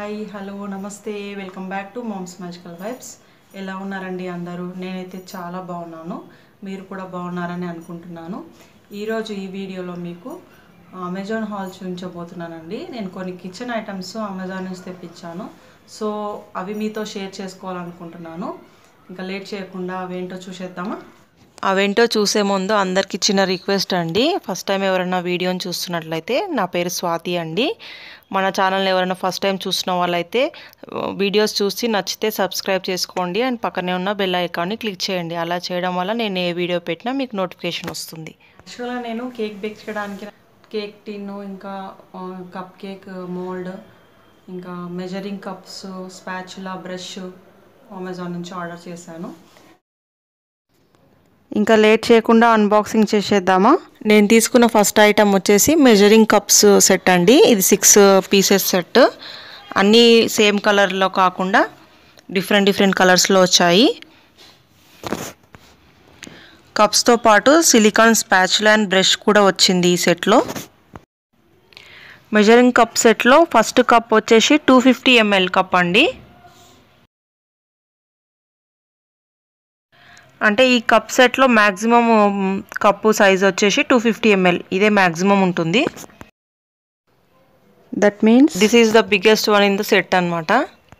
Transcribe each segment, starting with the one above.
hi hello నమస్తే welcome back to mom's magical vibes ఎలా ఉన్నారండి అందరూ నేనైతే చాలా బాగున్నాను మీరు కూడా బాగున్నారని అనుకుంటున్నాను ఈరోజు ఈ వీడియోలో మీకు అమెజాన్ హాల్ చూపించబోతున్నానండి నేను కొన్ని కిచెన్ ఐటమ్స్ అమెజాన్ నుంచి తెప్పించాను సో అవి మీతో షేర్ చేసుకోవాలనుకుంటున్నాను ఇంకా లేట్ చేయకుండా అవేంటో చూసేద్దామా అవేంటో చూసే ముందు అందరికి చిన్న రిక్వెస్ట్ అండి ఫస్ట్ టైం ఎవరైనా వీడియోని చూస్తున్నట్లయితే నా పేరు స్వాతి అండి మన ఛానల్ని ఎవరైనా ఫస్ట్ టైం చూసిన వాళ్ళైతే వీడియోస్ చూసి నచ్చితే సబ్స్క్రైబ్ చేసుకోండి అండ్ పక్కనే ఉన్న బెల్ ఐకాన్ని క్లిక్ చేయండి అలా చేయడం వల్ల నేను ఏ వీడియో పెట్టినా మీకు నోటిఫికేషన్ వస్తుంది యాక్చువల్గా నేను కేక్ బేక్ చేయడానికి కేక్ టిన్ ఇంకా కప్ కేక్ మోల్డ్ ఇంకా measuring cups spatula brush Amazon నుంచి ఆర్డర్ చేశాను ఇంకా లేట్ చేయకుండా అన్బాక్సింగ్ చేసేద్దామా నేను తీసుకున్న ఫస్ట్ ఐటమ్ వచ్చేసి మెజరింగ్ కప్స్ సెట్ అండి ఇది సిక్స్ పీసెస్ సెట్ అన్నీ సేమ్ కలర్లో కాకుండా డిఫరెంట్ డిఫరెంట్ కలర్స్లో వచ్చాయి కప్స్తో పాటు సిలికాన్ స్పాచులా అండ్ బ్రష్ కూడా వచ్చింది ఈ సెట్లో మెజరింగ్ కప్ సెట్లో ఫస్ట్ కప్ వచ్చేసి టూ ఫిఫ్టీ ఎంఎల్ కప్ అండి అంటే ఈ కప్ సెట్లో మ్యాక్సిమం కప్పు సైజ్ వచ్చేసి టూ ఫిఫ్టీ ఎంఎల్ ఇదే మ్యాక్సిమం ఉంటుంది that means this is the biggest one in the set అనమాట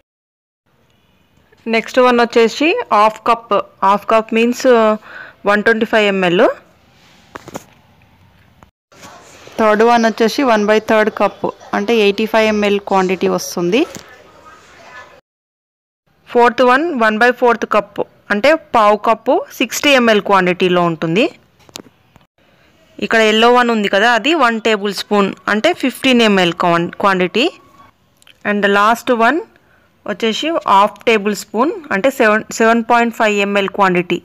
నెక్స్ట్ వన్ వచ్చేసి half cup half cup means one twenty five ML third one వచ్చేసి one by third cup అంటే eighty five ML quantity వస్తుంది fourth one one by fourth cup అంటే పావు cup sixty ML క్వాంటిటీలో ఉంటుంది ఇక్కడ ఎల్లో వన్ ఉంది కదా అది వన్ టేబుల్ స్పూన్ అంటే fifteen ML quantity and last one వచ్చేసి హాఫ్ టేబుల్ స్పూన్ అంటే seven seven point five ML quantity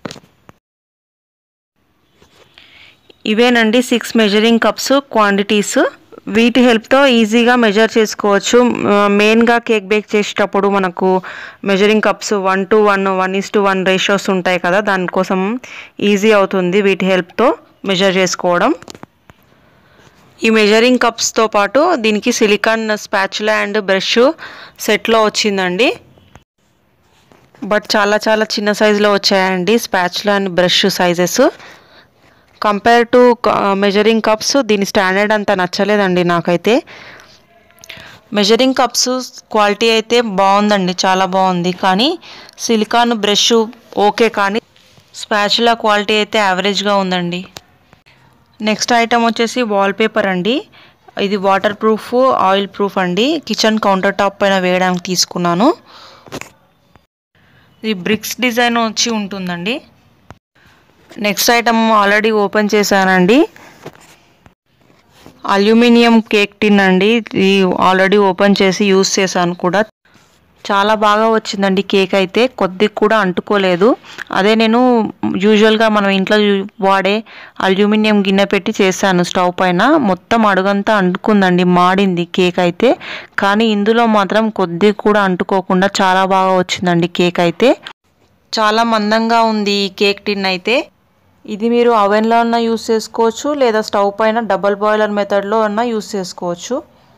ఇవేనండి సిక్స్ మెజరింగ్ కప్స్ క్వాంటిటీస్ వీటి హెల్ప్తో ఈజీగా మెజర్ చేసుకోవచ్చు మెయిన్గా కేక్ బేక్ చేసేటప్పుడు మనకు measuring cups one to one one is to one ratios ఉంటాయి కదా దానికోసం ఈజీ అవుతుంది వీటి హెల్ప్తో మెజర్ చేసుకోవడం ఈ మెజరింగ్ కప్స్తో పాటు దీనికి సిలికాన్ స్పాచులా అండ్ బ్రష్ సెట్లో వచ్చిందండి బట్ చాలా చాలా చిన్న సైజులో వచ్చాయండి spatula and brush sizes compare to measuring cups దీని స్టాండర్డ్ అంత నచ్చలేదండి నాకైతే మెజరింగ్ కప్స్ క్వాలిటీ అయితే బాగుందండి చాలా బాగుంది కానీ సిలికాన్ బ్రష్ ఓకే కానీ స్పాచులా క్వాలిటీ అయితే యావరేజ్గా ఉందండి నెక్స్ట్ ఐటమ్ వచ్చేసి వాల్పేపర్ అండి ఇది వాటర్ ప్రూఫ్ ఆయిల్ ప్రూఫ్ అండి కిచెన్ కౌంటర్ టాప్ పైన వేయడానికి తీసుకున్నాను ఇది బ్రిక్స్ డిజైన్ వచ్చి ఉంటుందండి నెక్స్ట్ ఐటమ్ ఆల్రెడీ ఓపెన్ చేశానండి అల్యూమినియం కేక్ టిన్ అండి ఇది ఆల్రెడీ ఓపెన్ చేసి యూస్ చేశాను కూడా చాలా బాగా వచ్చిందండి కేక్ అయితే కొద్దిగా కూడా అంటుకోలేదు అదే నేను యూజువల్గా మనం ఇంట్లో వాడే అల్యూమినియం గిన్నె పెట్టి చేశాను స్టవ్ పైన మొత్తం అడుగంతా అంటుకుందండి మాడింది కేక్ అయితే కానీ ఇందులో మాత్రం కొద్దిగా కూడా అంటుకోకుండా చాలా బాగా వచ్చిందండి కేక్ అయితే చాలా మందంగా ఉంది ఈ కేక్ టిన్ అయితే ఇది మీరు అవెన్లో అన్నా యూస్ చేసుకోవచ్చు లేదా స్టవ్ పైన డబల్ బాయిలర్ మెథడ్లో అన్నా యూస్ చేసుకోవచ్చు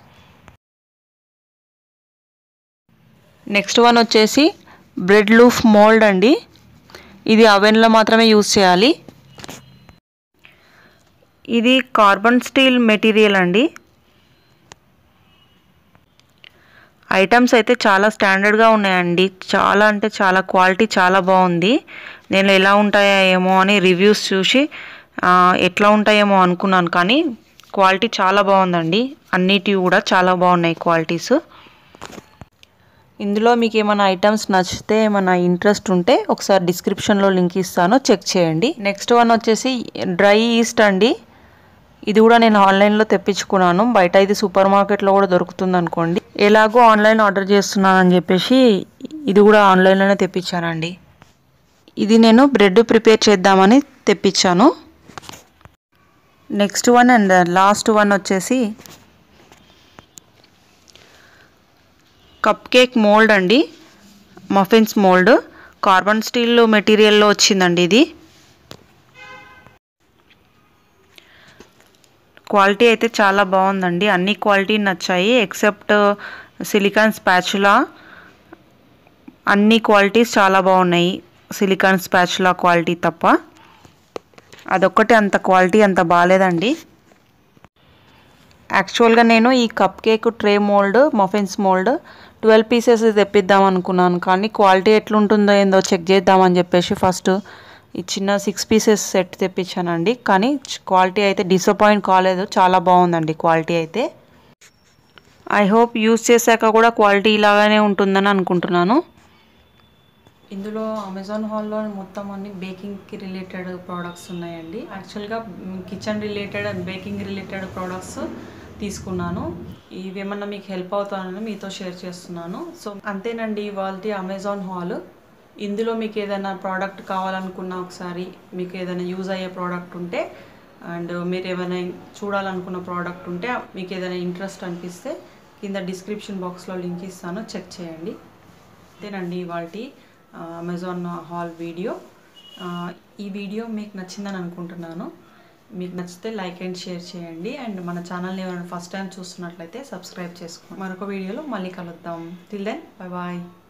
నెక్స్ట్ వన్ వచ్చేసి బ్రెడ్ లూఫ్ మోల్డ్ అండి ఇది అవెన్లో మాత్రమే యూస్ చేయాలి ఇది కార్బన్ స్టీల్ మెటీరియల్ అండి ఐటమ్స్ అయితే చాలా స్టాండర్డ్గా ఉన్నాయండి చాలా అంటే చాలా క్వాలిటీ చాలా బాగుంది నేను ఎలా ఉంటాయో ఏమో అని రివ్యూస్ చూసి ఎట్లా ఉంటాయేమో అనుకున్నాను కానీ క్వాలిటీ చాలా బాగుందండి అన్నిటివి కూడా చాలా బాగున్నాయి క్వాలిటీస్ ఇందులో మీకు ఏమైనా ఐటమ్స్ నచ్చితే ఏమైనా ఇంట్రెస్ట్ ఉంటే ఒకసారి డిస్క్రిప్షన్లో లింక్ ఇస్తాను చెక్ చేయండి నెక్స్ట్ వన్ వచ్చేసి డ్రై ఈస్ట్ అండి ఇది కూడా నేను ఆన్లైన్లో తెప్పించుకున్నాను బయట ఇది సూపర్ మార్కెట్లో కూడా దొరుకుతుంది అనుకోండి ఎలాగో ఆన్లైన్ ఆర్డర్ చేస్తున్నానని చెప్పేసి ఇది కూడా ఆన్లైన్లోనే తెప్పించానండి ఇది నేను బ్రెడ్ ప్రిపేర్ చేద్దామని తెప్పించాను next one and last one వచ్చేసి కప్ కేక్ మోల్డ్ అండి మఫిన్స్ మోల్డ్ కార్బన్ స్టీల్ మెటీరియల్లో వచ్చిందండి ఇది క్వాలిటీ అయితే చాలా బాగుందండి అన్ని క్వాలిటీ నచ్చాయి ఎక్సెప్ట్ సిలికాన్ స్పాచులా అన్ని క్వాలిటీస్ చాలా బాగున్నాయి సిలికాన్ స్పాచులా క్వాలిటీ తప్ప అదొక్కటి అంత క్వాలిటీ అంత బాగాలేదండి యాక్చువల్గా నేను ఈ cup cake tray mould muffins mould twelve pieces తెప్పిద్దాం అనుకున్నాను కానీ క్వాలిటీ ఎట్లుంటుందో ఏందో చెక్ చేద్దామని చెప్పేసి ఫస్ట్ ఈ చిన్న సిక్స్ పీసెస్ సెట్ తెప్పించానండి కానీ క్వాలిటీ అయితే డిసప్పాయింట్ కాలేదు చాలా బాగుందండి క్వాలిటీ అయితే ఐ హోప్ యూస్ చేశాక కూడా క్వాలిటీ ఇలాగానే ఉంటుందని అనుకుంటున్నాను ఇందులో అమెజాన్ హాల్లో మొత్తం అన్ని బేకింగ్కి రిలేటెడ్ ప్రోడక్ట్స్ ఉన్నాయండి యాక్చువల్గా kitchen related and baking related products తీసుకున్నాను ఇవి ఏమన్నా మీకు హెల్ప్ అవుతానని మీతో షేర్ చేస్తున్నాను సో అంతేనండి ఇవాళ అమెజాన్ హాల్ ఇందులో మీకు ఏదైనా ప్రోడక్ట్ కావాలనుకున్నా ఒకసారి మీకు ఏదైనా యూజ్ అయ్యే ప్రోడక్ట్ ఉంటే అండ్ మీరు ఏమైనా చూడాలనుకున్న ప్రోడక్ట్ ఉంటే మీకు ఏదైనా ఇంట్రెస్ట్ అనిపిస్తే కింద డిస్క్రిప్షన్ బాక్స్లో లింక్ ఇస్తాను చెక్ చేయండి అంతేనండి ఇవాళ అమెజాన్ హాల్ వీడియో ఈ వీడియో మీకు నచ్చిందని అనుకుంటున్నాను మీకు నచ్చితే లైక్ అండ్ షేర్ చేయండి అండ్ మన ఛానల్ని ఎవరైనా ఫస్ట్ టైం చూస్తున్నట్లయితే సబ్స్క్రైబ్ చేసుకోండి మరొక వీడియోలో మళ్ళీ కలుద్దాం టిల్ దెన్ బాయ్ బాయ్